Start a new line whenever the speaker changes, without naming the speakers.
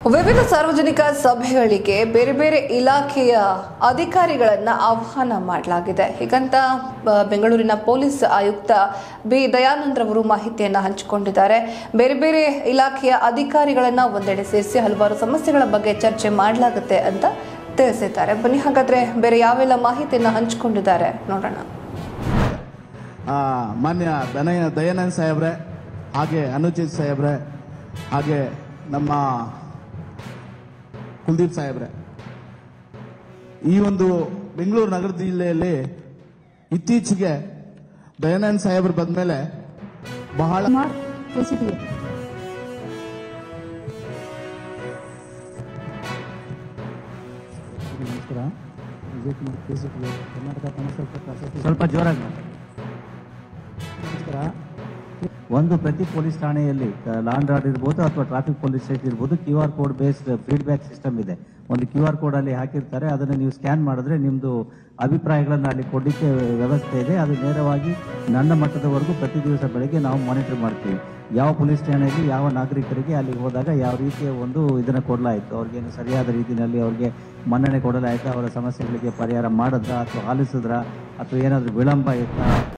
ವಿವಿಧ ಸಾರ್ವಜನಿಕ ಸಭೆಗಳಿಗೆ ಬೇರೆ ಬೇರೆ ಇಲಾಖೆಯ ಅಧಿಕಾರಿಗಳನ್ನ ಆಹ್ವಾನ ಮಾಡಲಾಗಿದೆ ಹೀಗಂತ ಆ, ಬೆಂಗಳೂರಿನ ಪೊಲೀಸ್ ಆಯುಕ್ತ ಬಿ ದಯಾನಂದ್ ರವರು ಮಾಹಿತಿಯನ್ನ ಹಂಚಿಕೊಂಡಿದ್ದಾರೆ ಬೇರೆ ಬೇರೆ ಇಲಾಖೆಯ ಅಧಿಕಾರಿಗಳನ್ನ ಒಂದೆಡೆ ಸೇರಿಸಿ ಹಲವಾರು ಸಮಸ್ಯೆಗಳ ಬಗ್ಗೆ ಚರ್ಚೆ ಮಾಡಲಾಗುತ್ತೆ ಅಂತ ತಿಳಿಸಿದ್ದಾರೆ ಬನ್ನಿ ಹಾಗಾದ್ರೆ ಬೇರೆ ಯಾವೆಲ್ಲ ಮಾಹಿತಿಯನ್ನ ಹಂಚಿಕೊಂಡಿದ್ದಾರೆ ನೋಡೋಣ
ಆ, ಮಾನ್ಯ ದನಯ ದಯಾನಂದ್ ಸಾಹೇಬ್ರೆ ಹಾಗೆ ಅನುಚಿತ್ ಸಾಹೇಬ್ರೆ ಹಾಗೆ ನಮ್ಮ ಕುಲ್ದೀಪ್ ಸಾಹೇಬ್ರೆ ಈ ಒಂದು ಬೆಂಗಳೂರು ನಗರ ಜಿಲ್ಲೆಯಲ್ಲಿ ಇತ್ತೀಚೆಗೆ ದಯಾನಂದ್ ಸಾಹೇಬ್ರು ಬಂದ್ಮೇಲೆ ಬಹಳ
ಕುಮಾರ್ ಕೆಸಿಟಿ
ನಮಸ್ಕಾರ Vijay Kumar KCT Karnataka commercial court association
ಸ್ವಲ್ಪ ಜೋರಾಗಿ ಮಾತಾಡಿ.
ನಮಸ್ಕಾರ
ಒಂದು ಪ್ರತಿ ಪೊಲೀಸ್ ಠಾಣೆಯಲ್ಲಿ ಲಾ ಅಂಡ್ ಆರ್ಡರ್ ಇರ್ಬೋದು ಅಥವಾ ಟ್ರಾಫಿಕ್ ಪೊಲೀಸ್ ಸ್ಟೇಷನ್ ಇರ್ಬೋದು Q R code based feedback system ಇದೆ ಒಂದು ಕ್ಯೂ ಆರ್ ಕೋಡ್ ಅಲ್ಲಿ ಹಾಕಿರ್ತಾರೆ ಅದನ್ನ ನೀವು ಸ್ಕ್ಯಾನ್ ಮಾಡಿದ್ರೆ ನಿಮ್ದು ಅಭಿಪ್ರಾಯಗಳನ್ನ ಅಲ್ಲಿ ಕೊಡಲಿಕ್ಕೆ ವ್ಯವಸ್ಥೆ ಇದೆ ಅದು ನೇರವಾಗಿ ನನ್ನ ಮಟ್ಟದವರೆಗೂ ಪ್ರತಿ ದಿವಸ ಬೆಳಗ್ಗೆ ನಾವು ಮಾನಿಟರ್ ಮಾಡ್ತೀವಿ ಯಾವ ಪೊಲೀಸ್ ಠಾಣೆಯಲ್ಲಿ ಯಾವ ನಾಗರಿಕರಿಗೆ ಅಲ್ಲಿ ಹೋದಾಗ ಯಾವ ರೀತಿಯ ಒಂದು ಇದನ್ನ ಕೊಡಲಾಯಿತು ಅವ್ರಿಗೇನು ಸರಿಯಾದ ರೀತಿಯಲ್ಲಿ ಅವ್ರಿಗೆ ಮನ್ನಣೆ ಕೊಡಲಾಯಿತು ಅವರ ಸಮಸ್ಯೆಗಳಿಗೆ ಪರಿಹಾರ ಮಾಡಿದ್ರ ಅಥವಾ ಆಲಿಸಿದ್ರ ಅಥವಾ ಏನಾದರೂ ವಿಳಂಬ ಇತ್ತಾ